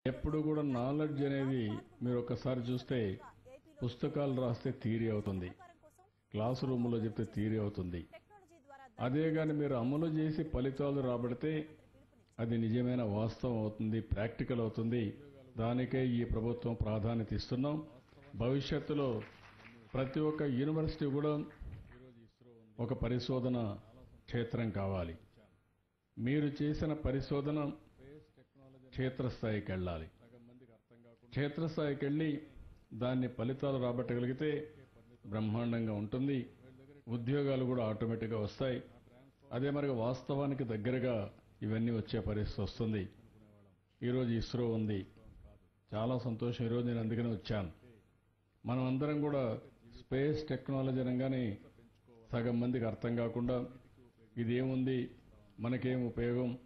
ఎప్పుడు కూడా నాలెడ్జ్ అనేది మీరు ఒక్కసారి చూస్తే పుస్తకాలు రాస్తే థియరీ అవుతుంది క్లాస్ రూమ్లో చెప్తే థియరీ అవుతుంది టెక్నాలజీ ద్వారా అదే కానీ మీరు అమలు చేసి ఫలితాలు రాబడితే అది నిజమైన వాస్తవం అవుతుంది ప్రాక్టికల్ అవుతుంది దానికే ఈ ప్రభుత్వం ప్రాధాన్యత ఇస్తున్నాం భవిష్యత్తులో ప్రతి ఒక్క యూనివర్సిటీ కూడా ఒక పరిశోధన క్షేత్రం కావాలి మీరు చేసిన పరిశోధన క్షేత్రస్థాయికి వెళ్ళాలి క్షేత్రస్థాయికి వెళ్ళి దాన్ని ఫలితాలు రాబట్టగలిగితే బ్రహ్మాండంగా ఉంటుంది ఉద్యోగాలు కూడా ఆటోమేటిక్గా వస్తాయి అదే మరి వాస్తవానికి దగ్గరగా ఇవన్నీ వచ్చే పరిస్థితి వస్తుంది ఈరోజు ఇస్రో ఉంది చాలా సంతోషం ఈరోజు నేను అందుకనే వచ్చాను మనం అందరం కూడా స్పేస్ టెక్నాలజీ అనగానే సగం మందికి అర్థం కాకుండా ఇదేముంది మనకేం ఉపయోగం